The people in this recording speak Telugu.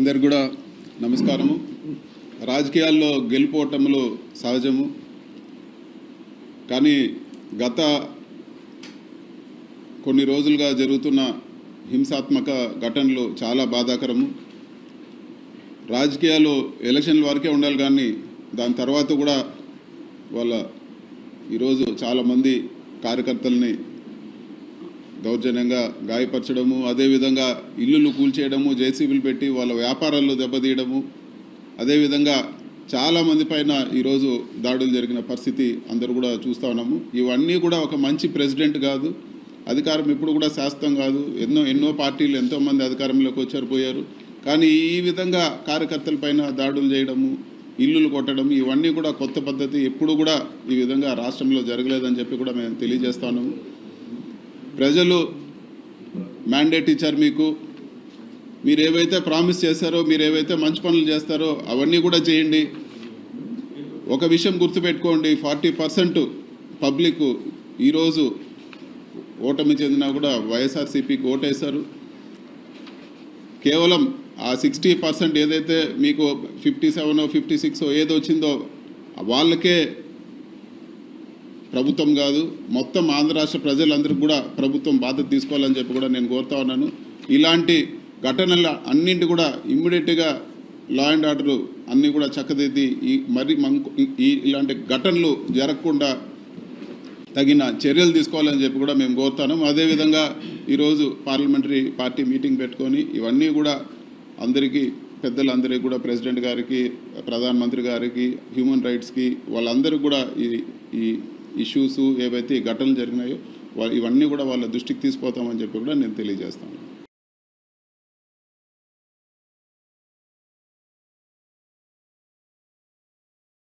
అందరికి కూడా నమస్కారము రాజకీయాల్లో గెలుపోవటములు సహజము కానీ గత కొన్ని రోజులుగా జరుగుతున్న హింసాత్మక ఘటనలు చాలా బాధాకరము రాజకీయాలు ఎలక్షన్ల వరకే ఉండాలి కానీ దాని తర్వాత కూడా వాళ్ళ ఈరోజు చాలామంది కార్యకర్తల్ని దౌర్జన్యంగా గాయపరచడము అదేవిధంగా ఇల్లులు కూల్చేయడము జేసీబీలు పెట్టి వాళ్ళ వ్యాపారాల్లో దెబ్బతీయడము అదేవిధంగా చాలామంది పైన ఈరోజు దాడులు జరిగిన పరిస్థితి అందరూ కూడా చూస్తూ ఉన్నాము ఇవన్నీ కూడా ఒక మంచి ప్రెసిడెంట్ కాదు అధికారం ఇప్పుడు కూడా శాశ్వతం కాదు ఎన్నో ఎన్నో పార్టీలు ఎంతోమంది అధికారంలోకి వచ్చారు పోయారు కానీ ఈ విధంగా కార్యకర్తల పైన దాడులు చేయడము ఇల్లులు కొట్టడం ఇవన్నీ కూడా కొత్త పద్ధతి ఎప్పుడు కూడా ఈ విధంగా రాష్ట్రంలో జరగలేదని చెప్పి కూడా మేము తెలియజేస్తా ఉన్నాము ప్రజలు మ్యాండేట్ ఇచ్చారు మీకు మీరు ఏవైతే ప్రామిస్ చేశారో మీరు ఏవైతే మంచి పనులు చేస్తారో అవన్నీ కూడా చేయండి ఒక విషయం గుర్తుపెట్టుకోండి ఫార్టీ పర్సెంట్ పబ్లిక్ ఈరోజు ఓటమి చెందినా కూడా వైఎస్ఆర్సీపీకి ఓటేశారు కేవలం ఆ సిక్స్టీ పర్సెంట్ ఏదైతే మీకు ఫిఫ్టీ సెవెన్ ఫిఫ్టీ సిక్స్ ఏదో వచ్చిందో వాళ్ళకే ప్రభుత్వం కాదు మొత్తం ఆంధ్ర రాష్ట్ర ప్రజలందరికీ కూడా ప్రభుత్వం బాధ్యత తీసుకోవాలని చెప్పి కూడా నేను కోరుతా ఉన్నాను ఇలాంటి ఘటనల అన్నింటి కూడా ఇమ్మీడియట్గా లా అండ్ ఆర్డర్ అన్నీ కూడా చక్కదిద్ది ఈ మరి మంకు- ఈ- ఈ ఇలాంటి ఘటనలు జరగకుండా తగిన చర్యలు తీసుకోవాలని చెప్పి కూడా మేము కోరుతాను అదేవిధంగా ఈరోజు పార్లమెంటరీ పార్టీ మీటింగ్ పెట్టుకొని ఇవన్నీ కూడా అందరికీ పెద్దలందరికీ కూడా ప్రెసిడెంట్ గారికి ప్రధానమంత్రి గారికి హ్యూమన్ రైట్స్కి వాళ్ళందరికీ కూడా ఈ ఈ ఇష్యూస్ ఏవైతే ఈ ఘటనలు జరిగినాయో వా- ఇవన్నీ కూడా వాళ్ళ దృష్టికి తీసుకుపోతామని చెప్పి కూడా నేను తెలియజేస్తాను